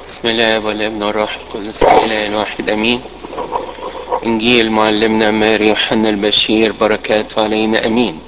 بسم الله والابن والروح القدس الاله الواحد امين انجيل معلمنا ماري يوحنا البشير بركاته علينا امين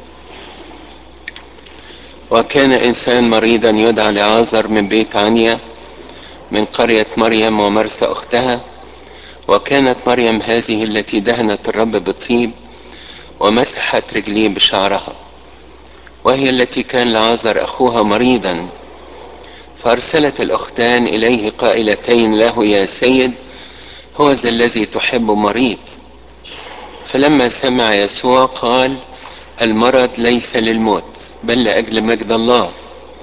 وكان انسان مريضا يدعى لعازر من بيت عنيا من قريه مريم ومرسى اختها وكانت مريم هذه التي دهنت الرب بالطيب ومسحت رجليه بشعرها وهي التي كان لعازر اخوها مريضا فارسلت الاختان اليه قائلتين له يا سيد هو ذا الذي تحب مريض فلما سمع يسوع قال المرض ليس للموت بل لاجل مجد الله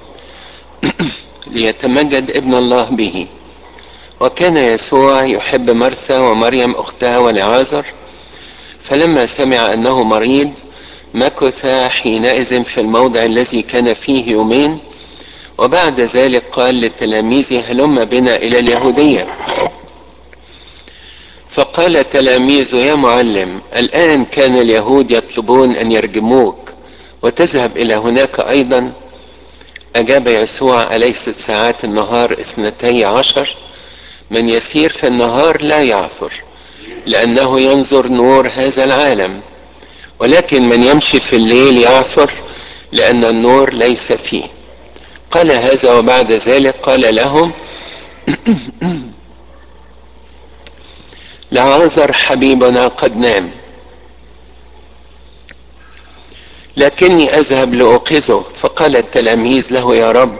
ليتمجد ابن الله به وكان يسوع يحب مرثا ومريم اختها ولعازر فلما سمع انه مريض مكث حينئذ في الموضع الذي كان فيه يومين وبعد ذلك قال لتلاميذه هلم بنا الى اليهوديه فقال تلاميذه يا معلم الان كان اليهود يطلبون ان يرجموك وتذهب الى هناك ايضا اجاب يسوع اليست ساعات النهار اثنتي عشر من يسير في النهار لا يعثر لانه ينظر نور هذا العالم ولكن من يمشي في الليل يعثر لان النور ليس فيه قال هذا وبعد ذلك قال لهم لعازر حبيبنا قد نام لكني اذهب لاوقظه فقال التلاميذ له يا رب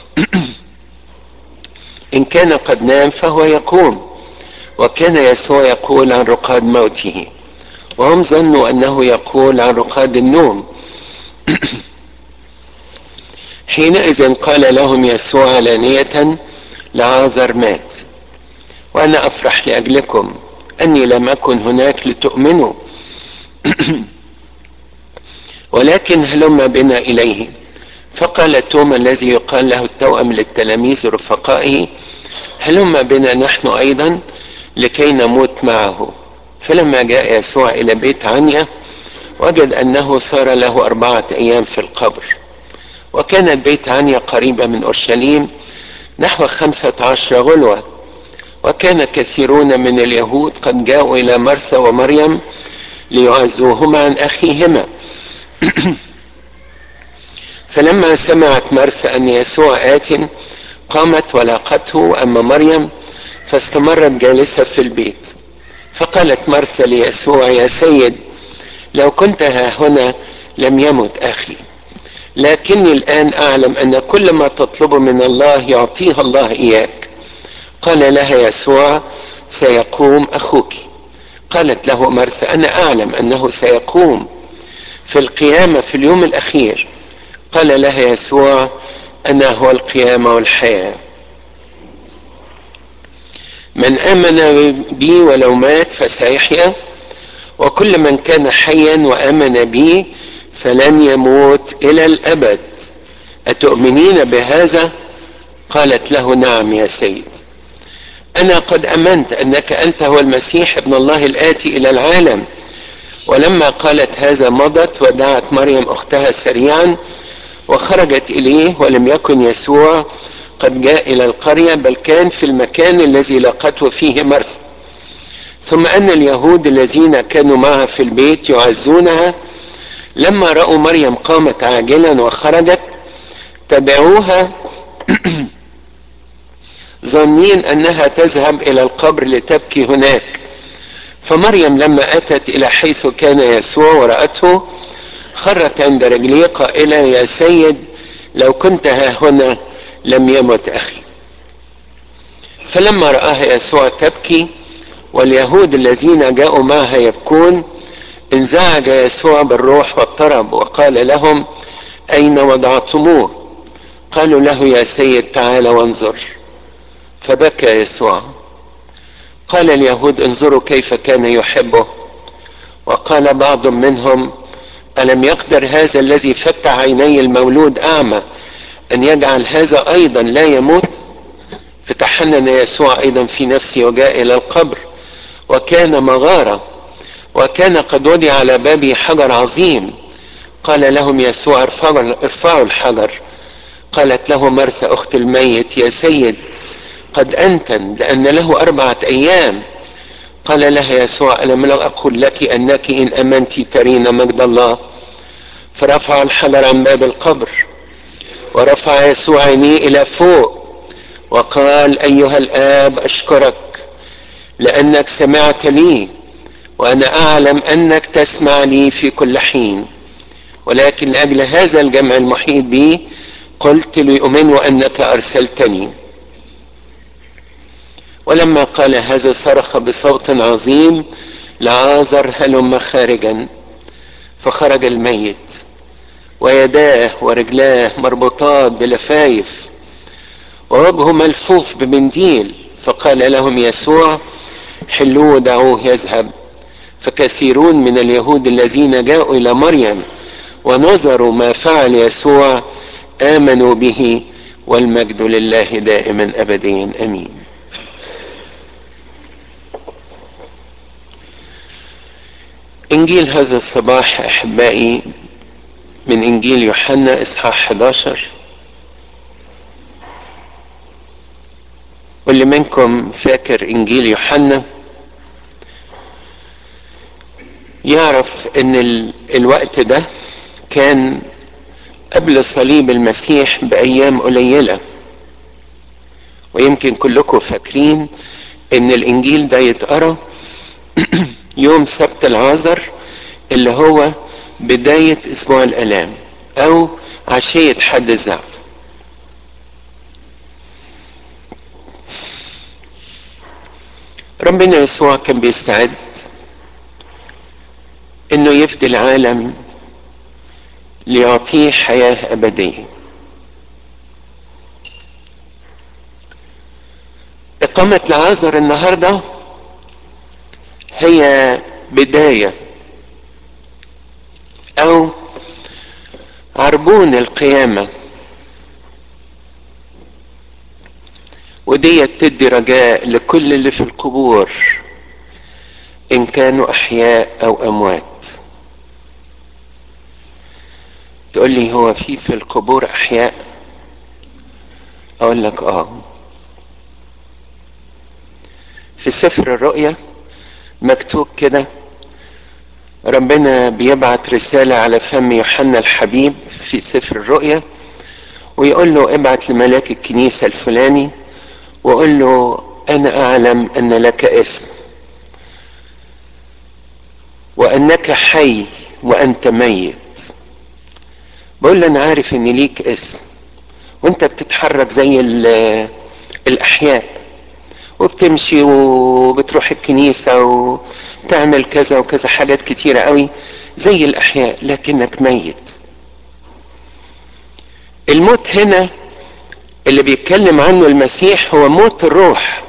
ان كان قد نام فهو يقوم وكان يسوع يقول عن رقاد موته وهم ظنوا انه يقول عن رقاد النوم حينئذ قال لهم يسوع علانية لعازر مات وأنا أفرح لأجلكم أني لم أكن هناك لتؤمنوا ولكن هلم بنا إليه فقال توما الذي يقال له التوأم للتلاميذ رفقائه هلم بنا نحن أيضا لكي نموت معه فلما جاء يسوع إلى بيت عنيا وجد أنه صار له أربعة أيام في القبر وكان بيت عنيا قريبة من أورشليم نحو خمسة عشر غلوة وكان كثيرون من اليهود قد جاءوا إلى مرثا ومريم ليعزوهما عن أخيهما فلما سمعت مرثا أن يسوع آت قامت ولاقته أما مريم فاستمرت جالسة في البيت فقالت مرثا ليسوع يا سيد لو كنت ها هنا لم يمت أخي لكني الآن أعلم أن كل ما تطلب من الله يعطيها الله إياك قال لها يسوع سيقوم أخوك قالت له مرثا أنا أعلم أنه سيقوم في القيامة في اليوم الأخير قال لها يسوع أنا هو القيامة والحياة من آمن بي ولو مات فسيحيا وكل من كان حيا وآمن بي فلن يموت الى الابد اتؤمنين بهذا قالت له نعم يا سيد انا قد امنت انك انت هو المسيح ابن الله الاتي الى العالم ولما قالت هذا مضت ودعت مريم اختها سريعا وخرجت اليه ولم يكن يسوع قد جاء الى القريه بل كان في المكان الذي لقته فيه مرثا ثم ان اليهود الذين كانوا معها في البيت يعزونها لما رأوا مريم قامت عاجلا وخرجت تبعوها ظنين أنها تذهب إلى القبر لتبكي هناك فمريم لما أتت إلى حيث كان يسوع ورأته خرت عند رجليه قائلة يا سيد لو كنت ها هنا لم يمت أخي فلما رآها يسوع تبكي واليهود الذين جاءوا معها يبكون انزعج يسوع بالروح واضطرب وقال لهم اين وضعتموه قالوا له يا سيد تعال وانظر فبكى يسوع قال اليهود انظروا كيف كان يحبه وقال بعض منهم الم يقدر هذا الذي فتح عيني المولود اعمى ان يجعل هذا ايضا لا يموت فتحنن يسوع ايضا في نفسه وجاء الى القبر وكان مغاره وكان قد وضع على بابه حجر عظيم قال لهم يسوع ارفعوا, ارفعوا الحجر قالت له مرثا اخت الميت يا سيد قد أنتن لأن له أربعة أيام قال لها يسوع ألم لو أقول لك أنك إن أمنت ترين مجد الله فرفع الحجر عن باب القبر ورفع يسوع عينيه إلى فوق وقال أيها الآب أشكرك لأنك سمعت لي وأنا أعلم أنك تسمع لي في كل حين ولكن لأجل هذا الجمع المحيط بي قلت ليؤمنوا أنك أرسلتني ولما قال هذا صرخ بصوت عظيم لعازر هلم خارجا فخرج الميت ويداه ورجلاه مربوطات بلفايف ووجهه ملفوف بمنديل فقال لهم يسوع حلوه ودعوه يذهب فكثيرون من اليهود الذين جاءوا الى مريم ونظروا ما فعل يسوع امنوا به والمجد لله دائما ابديا امين انجيل هذا الصباح احبائي من انجيل يوحنا اصحاح 11 واللي منكم فاكر انجيل يوحنا يعرف ان ال... الوقت ده كان قبل صليب المسيح بايام قليله ويمكن كلكم فاكرين ان الانجيل ده يتقرا يوم سبت العذر اللي هو بدايه اسبوع الالام او عشيه حد الزعف ربنا يسوع كان بيستعد انه يفدي العالم ليعطيه حياه ابديه اقامه العازر النهارده هي بدايه او عربون القيامه ودي تدي رجاء لكل اللي في القبور ان كانوا احياء او اموات تقول لي هو في في القبور احياء اقول لك اه في سفر الرؤيا مكتوب كده ربنا بيبعت رسالة على فم يوحنا الحبيب في سفر الرؤيا ويقول له ابعت لملاك الكنيسة الفلاني وقول له أنا أعلم أن لك اسم وأنك حي وأنت ميت بقول له أنا عارف إن ليك اسم وأنت بتتحرك زي الأحياء وبتمشي وبتروح الكنيسة وتعمل كذا وكذا حاجات كتيرة قوي زي الأحياء لكنك ميت الموت هنا اللي بيتكلم عنه المسيح هو موت الروح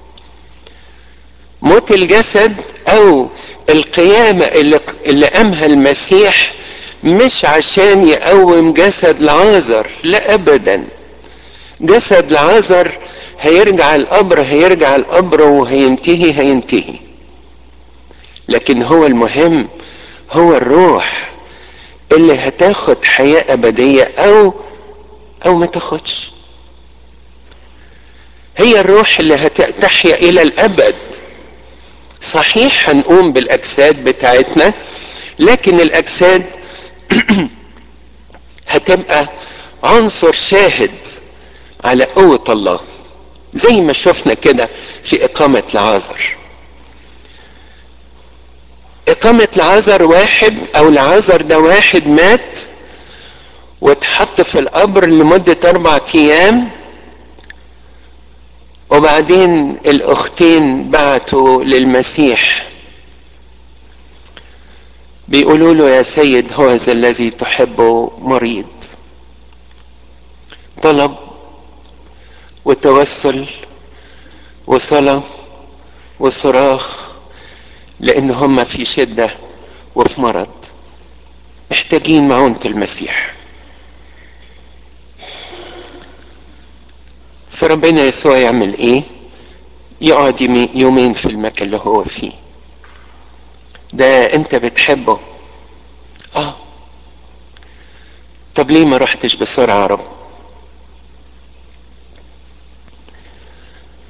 موت الجسد او القيامة اللي, اللي قامها المسيح مش عشان يقوم جسد لعازر لا ابدا جسد لعازر هيرجع القبر هيرجع القبر وهينتهي هينتهي لكن هو المهم هو الروح اللي هتاخد حياة أبدية أو أو ما تاخدش هي الروح اللي هتحيا الى الابد صحيح هنقوم بالاجساد بتاعتنا لكن الاجساد هتبقى عنصر شاهد على قوة الله زي ما شفنا كده في إقامة العازر إقامة العازر واحد أو العازر ده واحد مات واتحط في القبر لمدة أربعة أيام وبعدين الاختين بعتوا للمسيح بيقولوا له يا سيد هو ذا الذي تحبه مريض طلب وتوسل وصلاة وصراخ لان هم في شدة وفي مرض محتاجين معونة المسيح فربنا يسوع يعمل ايه يقعد يومين في المكان اللي هو فيه ده انت بتحبه اه طب ليه ما رحتش بسرعة يا رب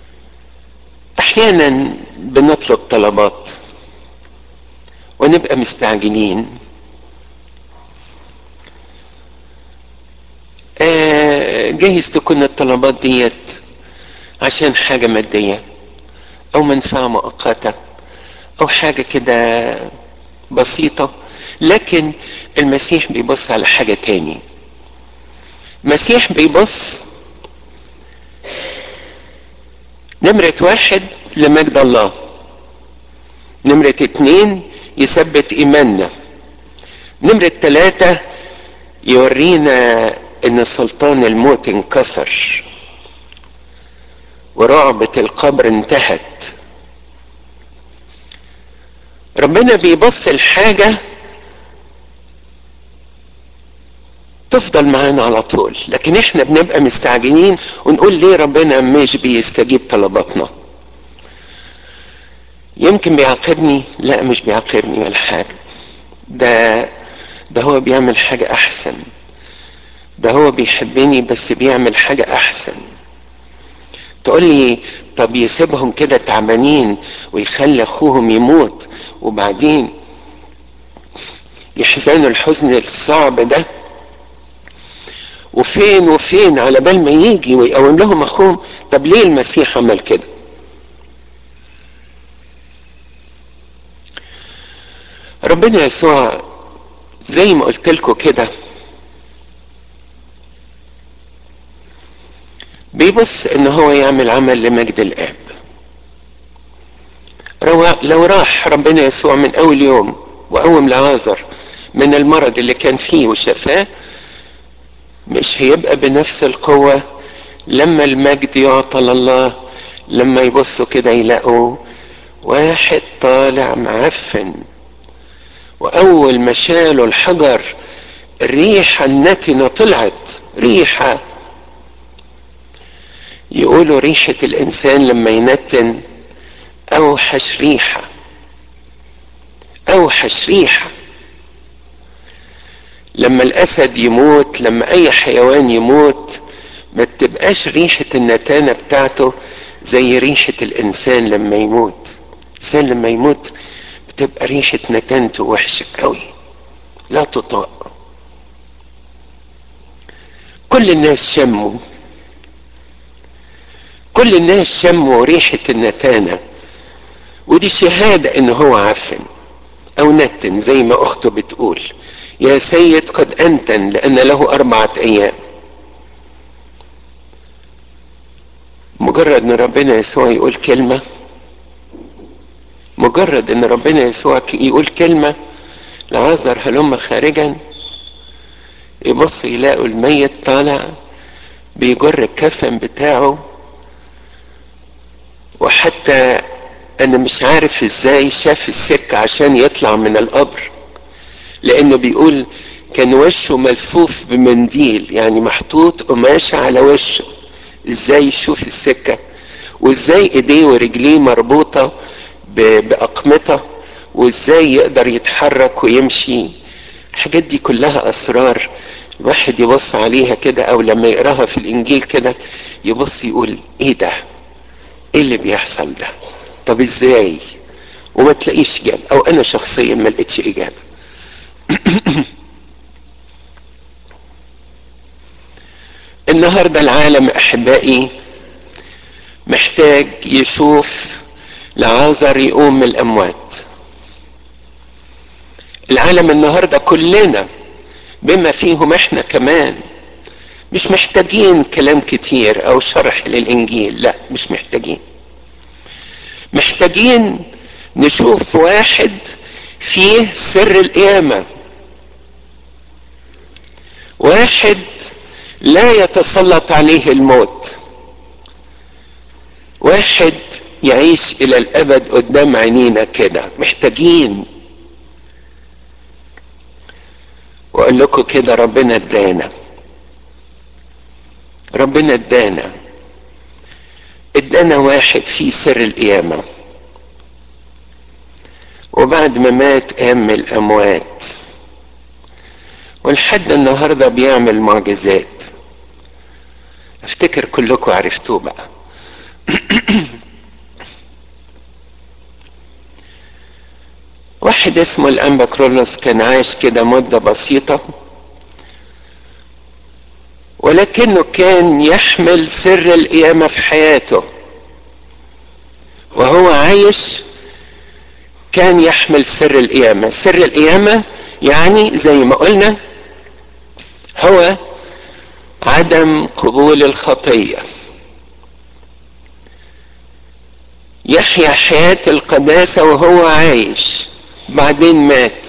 احيانا بنطلب طلبات ونبقى مستعجلين آه جايز تكون الطلبات ديت عشان حاجة مادية أو منفعة مؤقتة أو حاجة كده بسيطة لكن المسيح بيبص على حاجة تاني المسيح بيبص نمرة واحد لمجد الله نمرة اتنين يثبت إيماننا نمرة تلاتة يورينا إن سلطان الموت انكسر ورعبة القبر انتهت ربنا بيبص الحاجة تفضل معانا على طول لكن احنا بنبقى مستعجلين ونقول ليه ربنا مش بيستجيب طلباتنا يمكن بيعاقبني لا مش بيعاقبني ولا حاجة ده ده هو بيعمل حاجة أحسن ده هو بيحبني بس بيعمل حاجة أحسن تقول لي طب يسيبهم كده تعبانين ويخلي أخوهم يموت وبعدين يحزنوا الحزن الصعب ده وفين وفين على بال ما يجي ويقوم لهم اخوهم طب ليه المسيح عمل كده ربنا يسوع زي ما قلت لكم كده بيبص ان هو يعمل عمل لمجد الاب لو راح ربنا يسوع من اول يوم وقوم لعازر من المرض اللي كان فيه وشفاه مش هيبقى بنفس القوة لما المجد يعطى لله لما يبصوا كده يلاقوا واحد طالع معفن وأول ما شالوا الحجر الريحة النتنة طلعت ريحة يقولوا ريحة الإنسان لما ينتن أوحش ريحة أوحش ريحة لما الاسد يموت لما اي حيوان يموت ما بتبقاش ريحة النتانة بتاعته زي ريحة الانسان لما يموت الانسان لما يموت بتبقى ريحة نتانته وحشة قوي لا تطاق كل الناس شموا كل الناس شموا ريحة النتانة ودي شهادة ان هو عفن او نتن زي ما اخته بتقول يا سيد قد أنتن لأن له أربعة أيام مجرد أن ربنا يسوع يقول كلمة مجرد أن ربنا يسوع يقول كلمة لعازر هلم خارجا يبص يلاقوا الميت طالع بيجر الكفن بتاعه وحتى أنا مش عارف إزاي شاف السكة عشان يطلع من القبر لانه بيقول كان وشه ملفوف بمنديل يعني محطوط قماشة على وشه ازاي يشوف السكة وازاي ايديه ورجليه مربوطة بأقمطة وازاي يقدر يتحرك ويمشي الحاجات دي كلها اسرار الواحد يبص عليها كده او لما يقراها في الانجيل كده يبص يقول ايه ده ايه اللي بيحصل ده طب ازاي وما تلاقيش اجابه او انا شخصيا ما لقيتش اجابه النهارده العالم احبائي محتاج يشوف لعازر يقوم من الاموات العالم النهارده كلنا بما فيهم احنا كمان مش محتاجين كلام كتير او شرح للانجيل لا مش محتاجين محتاجين نشوف واحد فيه سر القيامه واحد لا يتسلط عليه الموت واحد يعيش الى الابد قدام عينينا كده محتاجين واقول لكم كده ربنا ادانا ربنا ادانا ادانا واحد فيه سر القيامه وبعد ما مات قام من الاموات ولحد النهارده بيعمل معجزات افتكر كلكم عرفتوه بقى واحد اسمه الانبا كرولوس كان عايش كده مدة بسيطة ولكنه كان يحمل سر القيامة في حياته وهو عايش كان يحمل سر القيامة سر القيامة يعني زي ما قلنا هو عدم قبول الخطية يحيا حياة القداسة وهو عايش بعدين مات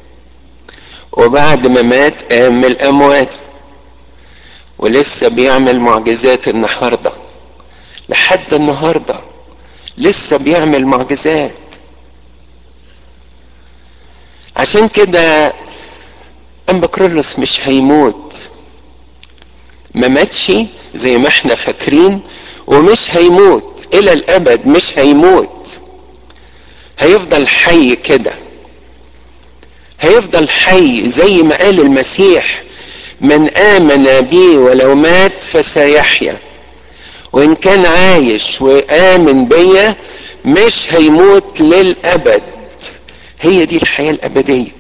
وبعد ما مات قام من الأموات ولسه بيعمل معجزات النهارده لحد النهارده لسه بيعمل معجزات عشان كده امبكرولوس مش هيموت ما ماتش زي ما احنا فاكرين ومش هيموت الى الابد مش هيموت هيفضل حي كده هيفضل حي زي ما قال المسيح من آمن بي ولو مات فسيحيا وإن كان عايش وآمن بيا مش هيموت للأبد هي دي الحياة الأبدية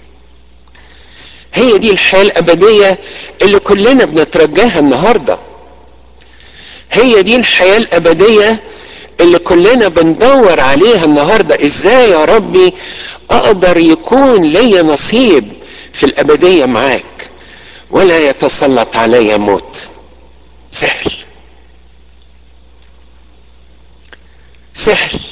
هي دي الحياة الأبدية اللي كلنا بنترجاها النهاردة هي دي الحياة الأبدية اللي كلنا بندور عليها النهاردة ازاي يا ربي اقدر يكون لي نصيب في الأبدية معاك ولا يتسلط علي موت سهل سهل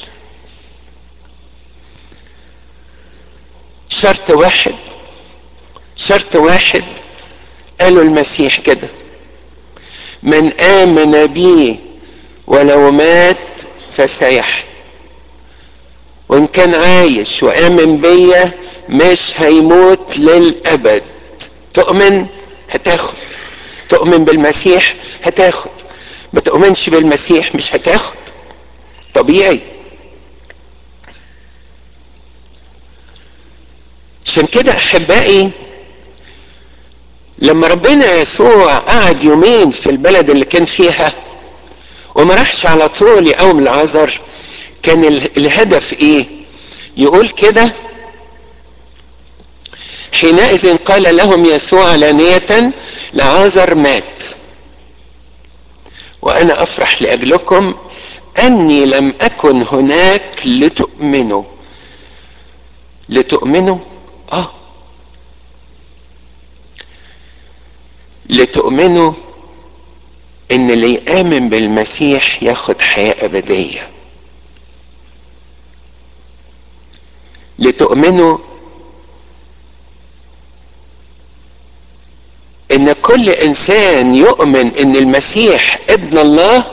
شرط واحد شرط واحد قالوا المسيح كده من آمن بي ولو مات فسيحيا وإن كان عايش وآمن بيا مش هيموت للأبد تؤمن هتاخد تؤمن بالمسيح هتاخد ما تؤمنش بالمسيح مش هتاخد طبيعي عشان كده احبائي لما ربنا يسوع قعد يومين في البلد اللي كان فيها وما راحش على طول يقوم العذر كان الهدف ايه يقول كده حينئذ قال لهم يسوع علانية لعازر مات وأنا أفرح لأجلكم أني لم أكن هناك لتؤمنوا لتؤمنوا آه لتؤمنوا إن اللي يآمن بالمسيح ياخد حياة أبدية لتؤمنوا ان كل انسان يؤمن ان المسيح ابن الله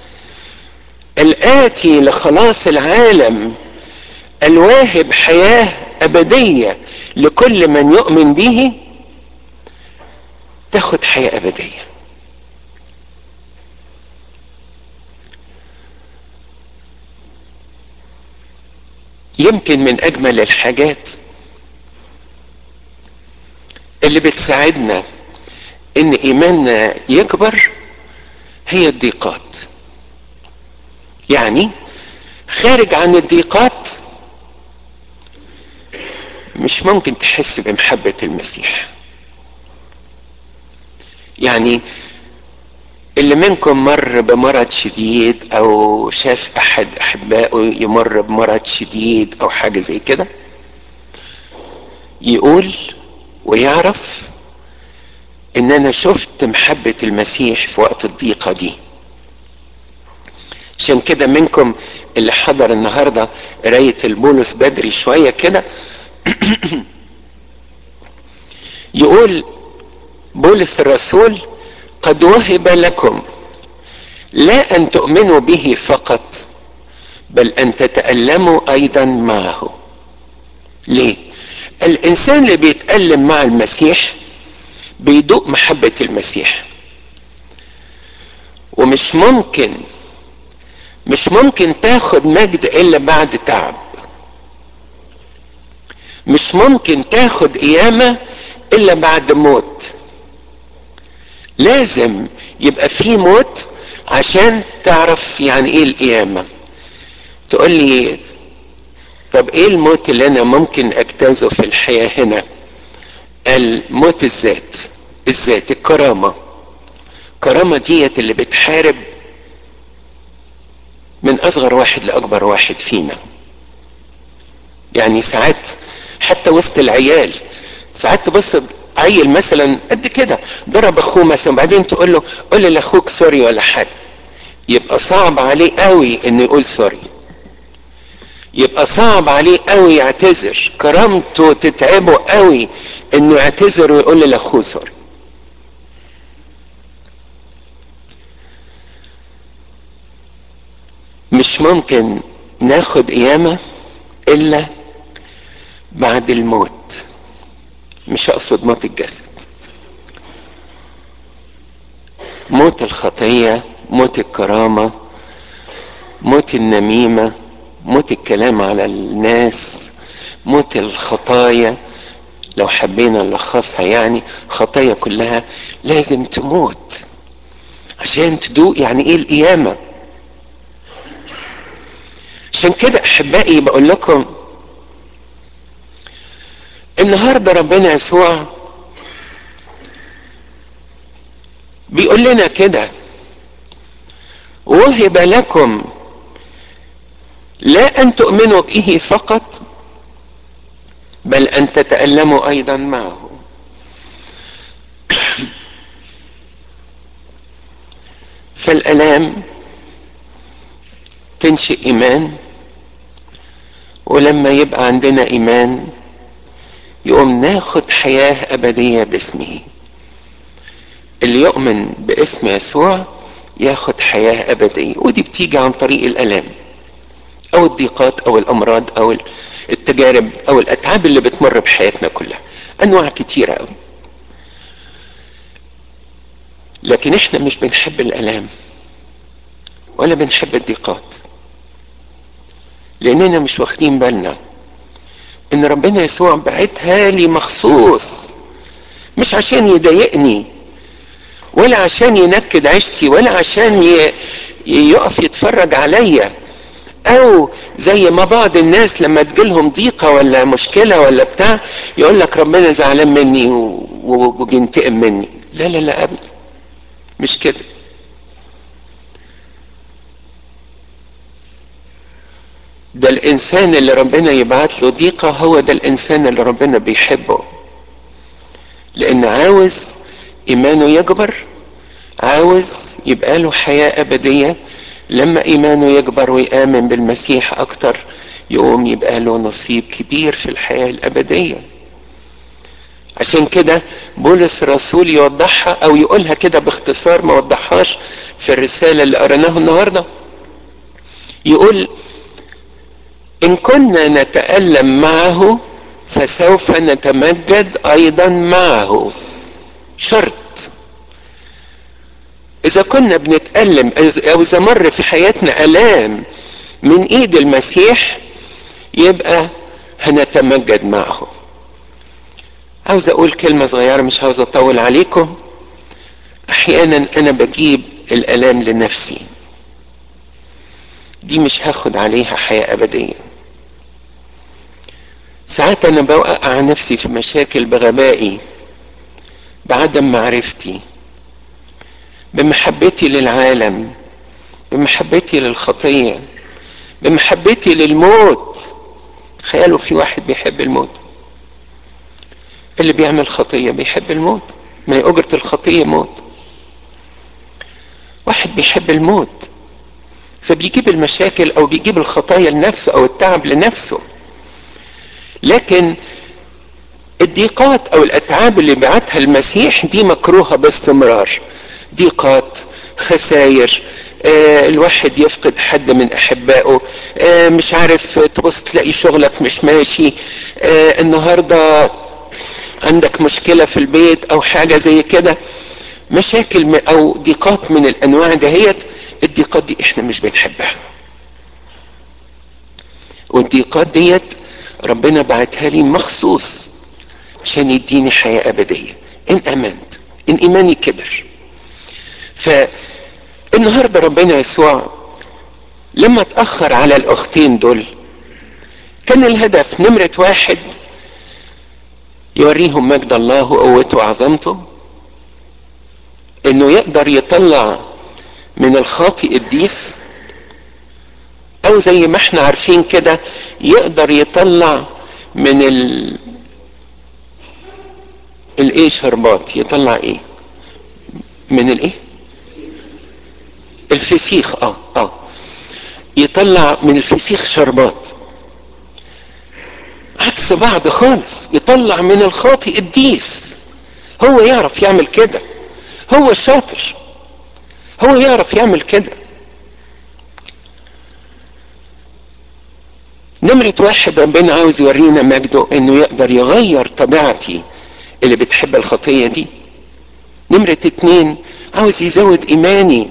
الاتي لخلاص العالم الواهب حياه ابديه لكل من يؤمن به تاخد حياه ابديه يمكن من اجمل الحاجات اللي بتساعدنا ان ايماننا يكبر هي الضيقات يعني خارج عن الضيقات مش ممكن تحس بمحبة المسيح يعني اللي منكم مر بمرض شديد او شاف احد احبائه يمر بمرض شديد او حاجة زي كده يقول ويعرف ان انا شفت محبة المسيح في وقت الضيقة دي عشان كده منكم اللي حضر النهاردة قراية البولس بدري شوية كده يقول بولس الرسول قد وهب لكم لا ان تؤمنوا به فقط بل ان تتألموا ايضا معه ليه الانسان اللي بيتألم مع المسيح بيدوق محبة المسيح ومش ممكن مش ممكن تاخد مجد الا بعد تعب مش ممكن تاخد قيامة الا بعد موت لازم يبقى في موت عشان تعرف يعني ايه القيامة تقول لي طب ايه الموت اللي انا ممكن اجتازه في الحياة هنا الموت الذات الذات الكرامة الكرامة ديت اللي بتحارب من اصغر واحد لاكبر واحد فينا يعني ساعات حتى وسط العيال ساعات تبص عيل مثلا قد كده ضرب اخوه مثلا بعدين تقول له قول لاخوك سوري ولا حاجه يبقى صعب عليه قوي انه يقول سوري يبقى صعب عليه قوي يعتذر كرامته تتعبه قوي انه يعتذر ويقول لاخوه سوري مش ممكن ناخد قيامة إلا بعد الموت مش أقصد موت الجسد موت الخطية موت الكرامة موت النميمة موت الكلام على الناس موت الخطايا لو حبينا نلخصها يعني خطايا كلها لازم تموت عشان تدوق يعني ايه القيامه عشان كده احبائي بقول لكم النهارده ربنا يسوع بيقول لنا كده وهب لكم لا ان تؤمنوا به فقط بل ان تتالموا ايضا معه فالالام تنشئ ايمان ولما يبقى عندنا ايمان يقوم ناخد حياه ابديه باسمه اللي يؤمن باسم يسوع ياخد حياه ابديه ودي بتيجي عن طريق الالام او الضيقات او الامراض او التجارب او الاتعاب اللي بتمر بحياتنا كلها انواع كتيره قوي لكن احنا مش بنحب الالام ولا بنحب الضيقات لاننا مش واخدين بالنا ان ربنا يسوع بعتها لي مخصوص مش عشان يضايقني ولا عشان ينكد عيشتي ولا عشان ي... يقف يتفرج عليا او زي ما بعض الناس لما تجيلهم ضيقه ولا مشكله ولا بتاع يقول لك ربنا زعلان مني و... وبينتقم مني لا لا لا ابدا مش كده ده الانسان اللي ربنا يبعت له ضيقه هو ده الانسان اللي ربنا بيحبه لان عاوز ايمانه يكبر عاوز يبقى له حياه ابديه لما ايمانه يكبر ويامن بالمسيح اكتر يقوم يبقى له نصيب كبير في الحياه الابديه عشان كده بولس الرسول يوضحها او يقولها كده باختصار ما وضحهاش في الرساله اللي قريناها النهارده يقول ان كنا نتالم معه فسوف نتمجد ايضا معه شرط اذا كنا بنتالم او اذا مر في حياتنا الام من ايد المسيح يبقى هنتمجد معه عاوز اقول كلمه صغيره مش عاوز اطول عليكم احيانا انا بجيب الالام لنفسي دي مش هاخد عليها حياه ابديه ساعات انا بوقع نفسي في مشاكل بغبائي بعدم معرفتي بمحبتي للعالم بمحبتي للخطيه بمحبتي للموت تخيلوا في واحد بيحب الموت اللي بيعمل خطيه بيحب الموت ما هي اجره الخطيه موت واحد بيحب الموت فبيجيب المشاكل او بيجيب الخطايا لنفسه او التعب لنفسه لكن الضيقات او الاتعاب اللي بعتها المسيح دي مكروهه باستمرار ضيقات خساير آه الواحد يفقد حد من احبائه آه مش عارف تبص تلاقي شغلك مش ماشي آه النهارده عندك مشكله في البيت او حاجه زي كده مشاكل او ضيقات من الانواع دهيت الضيقات دي احنا مش بنحبها والضيقات ديت ربنا بعتها لي مخصوص عشان يديني حياة أبدية إن آمنت إن إيماني كبر فالنهاردة ربنا يسوع لما تأخر على الأختين دول كان الهدف نمرة واحد يوريهم مجد الله وقوته وعظمته انه يقدر يطلع من الخاطئ الديس او زي ما احنا عارفين كده يقدر يطلع من ال الايه شربات يطلع ايه من الايه الفسيخ اه اه يطلع من الفسيخ شربات عكس بعض خالص يطلع من الخاطئ الديس هو يعرف يعمل كده هو الشاطر هو يعرف يعمل كده نمرة واحد ربنا عاوز يورينا مجده انه يقدر يغير طبيعتي اللي بتحب الخطية دي نمرة اتنين عاوز يزود ايماني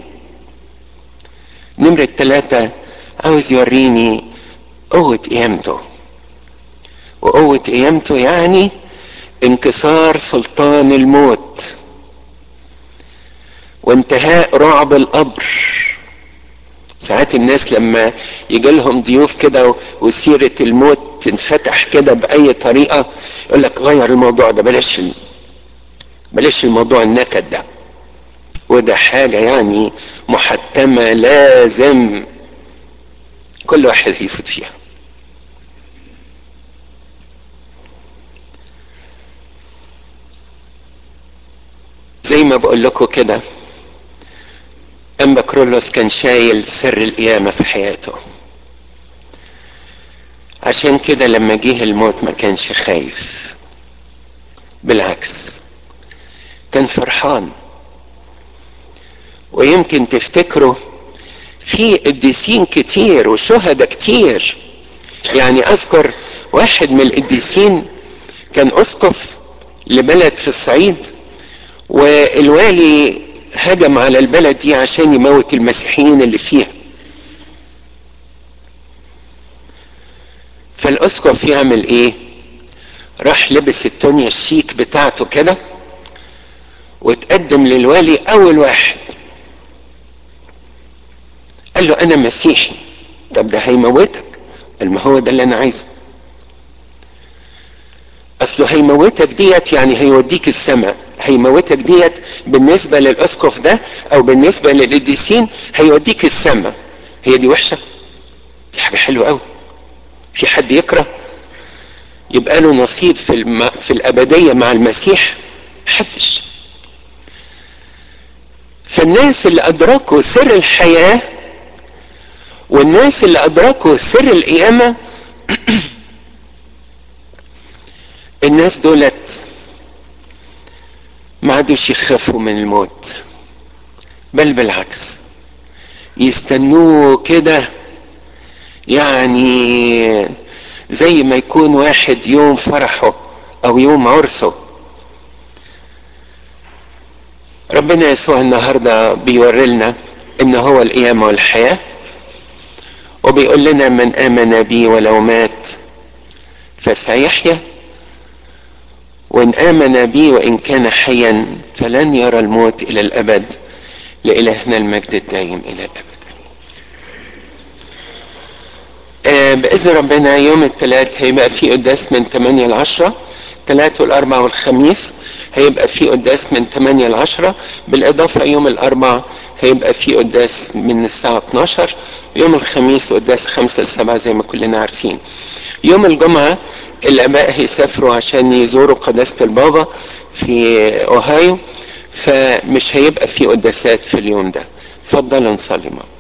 نمرة تلاتة عاوز يوريني قوة قيامته وقوة قيامته يعني انكسار سلطان الموت وانتهاء رعب القبر ساعات الناس لما يجي لهم ضيوف كده وسيرة الموت تنفتح كده بأي طريقة يقول لك غير الموضوع ده بلاش بلاش الموضوع النكد ده وده حاجة يعني محتمة لازم كل واحد هيفوت فيها زي ما بقول لكم كده أنبا كرولوس كان شايل سر القيامة في حياته عشان كده لما جه الموت ما كانش خايف بالعكس كان فرحان ويمكن تفتكروا في قديسين كتير وشهداء كتير يعني اذكر واحد من القديسين كان اسقف لبلد في الصعيد والوالي هجم على البلد دي عشان يموت المسيحيين اللي فيها فالاسقف يعمل ايه راح لبس التونيا الشيك بتاعته كده وتقدم للوالي اول واحد قال له انا مسيحي طب ده هيموتك قال ما هو ده اللي انا عايزه اصله هيموتك ديت يعني هيوديك السماء هيموتك ديت بالنسبة للأسقف ده أو بالنسبة للقديسين هيوديك السماء هي دي وحشة دي حاجة حلوة قوي في حد يكره يبقى له نصيب في الم... في الأبدية مع المسيح حدش فالناس اللي أدركوا سر الحياة والناس اللي أدركوا سر القيامة الناس دولت ما عادوش يخافوا من الموت بل بالعكس يستنوه كده يعني زي ما يكون واحد يوم فرحه او يوم عرسه ربنا يسوع النهارده بيوري لنا ان هو القيامه والحياه وبيقول لنا من امن بي ولو مات فسيحيا وإن آمن بي وإن كان حيا فلن يرى الموت إلى الأبد لإلهنا المجد الدائم إلى الأبد آه بإذن ربنا يوم الثلاث هيبقى في قداس من 8 ل 10 الثلاث والأربع والخميس هيبقى في قداس من 8 ل 10 بالإضافة يوم الأربع هيبقى في قداس من الساعة 12 يوم الخميس قداس 5 ل 7 زي ما كلنا عارفين يوم الجمعة الاباء هيسافروا عشان يزوروا قداسه البابا في اوهايو فمش هيبقى في قداسات في اليوم ده اتفضلوا نصلي معاهم